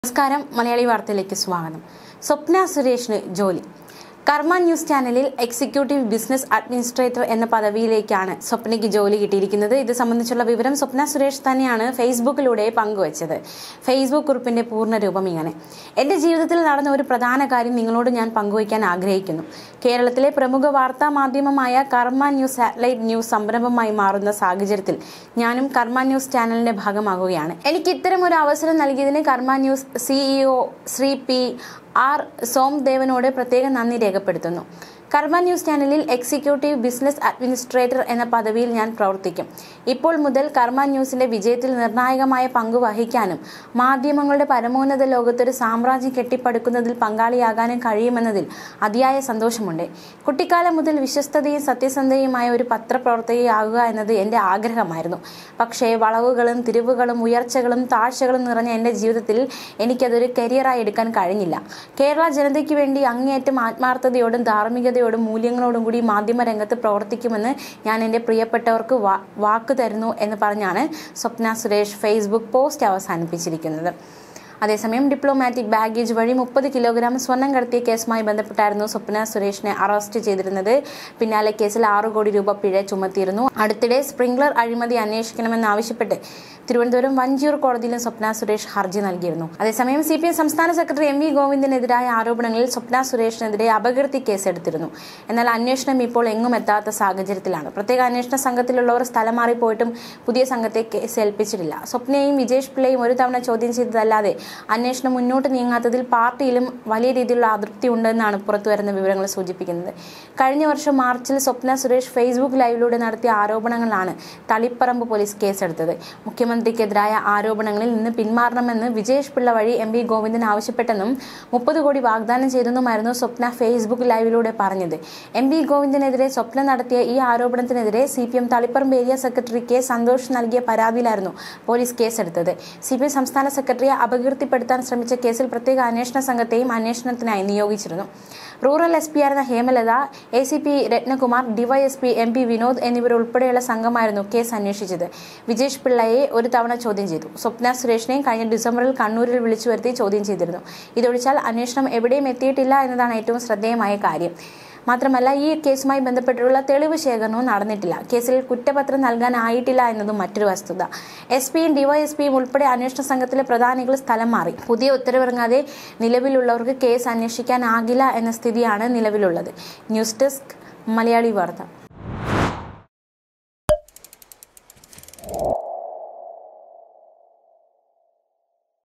നമസ്കാരം മലയാളി വാർത്തയിലേക്ക് സ്വാഗതം സ്വപ്ന സുരേഷിന് ജോലി കർമ്മ ന്യൂസ് ചാനലിൽ എക്സിക്യൂട്ടീവ് ബിസിനസ് അഡ്മിനിസ്ട്രേറ്റർ എന്ന പദവിയിലേക്കാണ് സ്വപ്നയ്ക്ക് ജോലി കിട്ടിയിരിക്കുന്നത് ഇത് സംബന്ധിച്ചുള്ള വിവരം സ്വപ്ന സുരേഷ് തന്നെയാണ് ഫേസ്ബുക്കിലൂടെ പങ്കുവച്ചത് ഫേസ്ബുക്ക് കുറിപ്പിന്റെ പൂർണ്ണ രൂപം ഇങ്ങനെ എന്റെ ജീവിതത്തിൽ നടന്ന ഒരു പ്രധാന കാര്യം നിങ്ങളോട് ഞാൻ പങ്കുവയ്ക്കാൻ ആഗ്രഹിക്കുന്നു കേരളത്തിലെ പ്രമുഖ വാർത്താ മാധ്യമമായ കർമ്മ ന്യൂസ് സാറ്റലൈറ്റ് ന്യൂസ് സംരംഭമായി മാറുന്ന സാഹചര്യത്തിൽ ഞാനും കർമ്മ ന്യൂസ് ചാനലിന്റെ ഭാഗമാകുകയാണ് എനിക്ക് ഇത്തരം ഒരു അവസരം നൽകിയതിന് Karma news CEO Shri P R സോംദേവനോട് പ്രത്യേകം നന്ദി രേഖപ്പെടുത്തുന്നു കർമ്മ ന്യൂസ് ചാനലിൽ എക്സിക്യൂട്ടീവ് ബിസിനസ് അഡ്മിനിസ്ട്രേറ്റർ എന്ന പദവിയിൽ ഞാൻ പ്രവർത്തിക്കും ഇപ്പോൾ മുതൽ കർമ്മ ന്യൂസിന്റെ വിജയത്തിൽ നിർണായകമായ പങ്ക് വഹിക്കാനും മാധ്യമങ്ങളുടെ പരമോന്നത ലോകത്തൊരു സാമ്രാജ്യം കെട്ടിപ്പടുക്കുന്നതിൽ പങ്കാളിയാകാനും കഴിയുമെന്നതിൽ അതിയായ സന്തോഷമുണ്ട് കുട്ടിക്കാലം മുതൽ വിശ്വസ്തതയും സത്യസന്ധതയുമായ ഒരു പത്രപ്രവർത്തകയാകുക എന്നത് എൻ്റെ ആഗ്രഹമായിരുന്നു പക്ഷേ വളവുകളും തിരിവുകളും ഉയർച്ചകളും താഴ്ചകളും നിറഞ്ഞ എൻ്റെ ജീവിതത്തിൽ എനിക്കതൊരു കരിയറായി എടുക്കാൻ കഴിഞ്ഞില്ല കേരള ജനതയ്ക്ക് വേണ്ടി അങ്ങേയറ്റം ആത്മാർത്ഥതയോടും ധാർമ്മികതയോടും മൂല്യങ്ങളോടും കൂടി മാധ്യമരംഗത്ത് പ്രവർത്തിക്കുമെന്ന് ഞാൻ എൻ്റെ പ്രിയപ്പെട്ടവർക്ക് വാ- വാക്ക് തരുന്നു എന്ന് പറഞ്ഞാണ് സ്വപ്ന സുരേഷ് ഫേസ്ബുക്ക് പോസ്റ്റ് അവസാനിപ്പിച്ചിരിക്കുന്നത് അതേസമയം ഡിപ്ലോമാറ്റിക് ബാഗേജ് വഴി മുപ്പത് കിലോഗ്രാം സ്വർണം കടത്തിയ കേസുമായി ബന്ധപ്പെട്ടായിരുന്നു സ്വപ്ന സുരേഷിനെ അറസ്റ്റ് ചെയ്തിരുന്നത് പിന്നാലെ കേസിൽ ആറു കോടി രൂപ പിഴ ചുമത്തിയിരുന്നു അടുത്തിടെ സ്പ്രിംഗ്ലർ അഴിമതി അന്വേഷിക്കണമെന്നാവശ്യപ്പെട്ട് തിരുവനന്തപുരം വഞ്ചിയൂർ കോടതിയിലും സ്വപ്ന സുരേഷ് ഹർജി നൽകിയിരുന്നു അതേസമയം സി പി എം സംസ്ഥാന സെക്രട്ടറി എം വി ഗോവിന്ദനെതിരായ ആരോപണങ്ങളിൽ സ്വപ്ന സുരേഷിനെതിരെ അപകീർത്തി കേസെടുത്തിരുന്നു എന്നാൽ അന്വേഷണം ഇപ്പോൾ എങ്ങും എത്താത്ത സാഹചര്യത്തിലാണ് പ്രത്യേക അന്വേഷണ സംഘത്തിലുള്ളവർ സ്ഥലം മാറിപ്പോയിട്ടും പുതിയ സംഘത്തെ കേസ് ഏൽപ്പിച്ചിട്ടില്ല സ്വപ്നയും വിജേഷ് പിള്ളയും ഒരു തവണ ചോദ്യം ചെയ്തതല്ലാതെ അന്വേഷണം മുന്നോട്ട് നീങ്ങാത്തതിൽ പാർട്ടിയിലും വലിയ രീതിയിലുള്ള അതൃപ്തി ഉണ്ടെന്നാണ് പുറത്തുവരുന്ന വിവരങ്ങൾ സൂചിപ്പിക്കുന്നത് കഴിഞ്ഞ വർഷം മാർച്ചിൽ സ്വപ്ന സുരേഷ് ഫേസ്ബുക്ക് ലൈവിലൂടെ നടത്തിയ ആരോപണങ്ങളാണ് തളിപ്പറമ്പ് പോലീസ് കേസെടുത്തത് മുഖ്യമന്ത്രിക്കെതിരായ ആരോപണങ്ങളിൽ നിന്ന് പിന്മാറണമെന്ന് വിജേഷ് പിള്ള വഴി എം വി ഗോവിന്ദൻ ആവശ്യപ്പെട്ടെന്നും മുപ്പത് കോടി വാഗ്ദാനം ചെയ്തെന്നുമായിരുന്നു സ്വപ്ന ഫേസ്ബുക്ക് ലൈവിലൂടെ പറഞ്ഞത് എം വി ഗോവിന്ദനെതിരെ സ്വപ്ന നടത്തിയ ഈ ആരോപണത്തിനെതിരെ C P M Taliparamba area secretary K Santhosh നൽകിയ പരാതിയിലായിരുന്നു പോലീസ് കേസെടുത്തത് സി പി എം സംസ്ഥാന സെക്രട്ടറിയെ അപകീർത്തിപ്പെടുത്താൻ ശ്രമിച്ച കേസിൽ പ്രത്യേക അന്വേഷണ സംഘത്തെയും അന്വേഷണത്തിനായി നിയോഗിച്ചിരുന്നു റൂറൽ എസ് പി ആയിരുന്ന Hemalatha A C P Ratnakumar DYSP M P Vinod എന്നിവരുൾപ്പെടെയുള്ള സംഘമായിരുന്നു കേസ് അന്വേഷിച്ചത് വിജേഷ് പിള്ളയെ ഒരു തവണ ചോദ്യം ചെയ്തു സ്വപ്ന സുരേഷിനെയും കഴിഞ്ഞ ഡിസംബറിൽ കണ്ണൂരിൽ വിളിച്ചു വരുത്തി ചോദ്യം ചെയ്തിരുന്നു ഇതൊഴിച്ചാൽ അന്വേഷണം എവിടെയും എത്തിയിട്ടില്ല എന്നതാണ് ഏറ്റവും ശ്രദ്ധേയമായ കാര്യം മാത്രമല്ല ഈ കേസുമായി ബന്ധപ്പെട്ടുള്ള തെളിവ് ശേഖരണവും നടന്നിട്ടില്ല കേസിൽ കുറ്റപത്രം നൽകാനായിട്ടില്ല എന്നതും മറ്റൊരു വസ്തുത എസ് പിയും ഡിവൈഎസ്പിയും ഉൾപ്പെടെ അന്വേഷണ സംഘത്തിലെ പ്രധാനികൾ സ്ഥലം മാറി പുതിയ ഉത്തരവിറങ്ങാതെ നിലവിലുള്ളവർക്ക് കേസ് അന്വേഷിക്കാനാകില്ല എന്ന സ്ഥിതിയാണ് നിലവിലുള്ളത് ന്യൂസ് ഡെസ്ക് മലയാളി വാർത്ത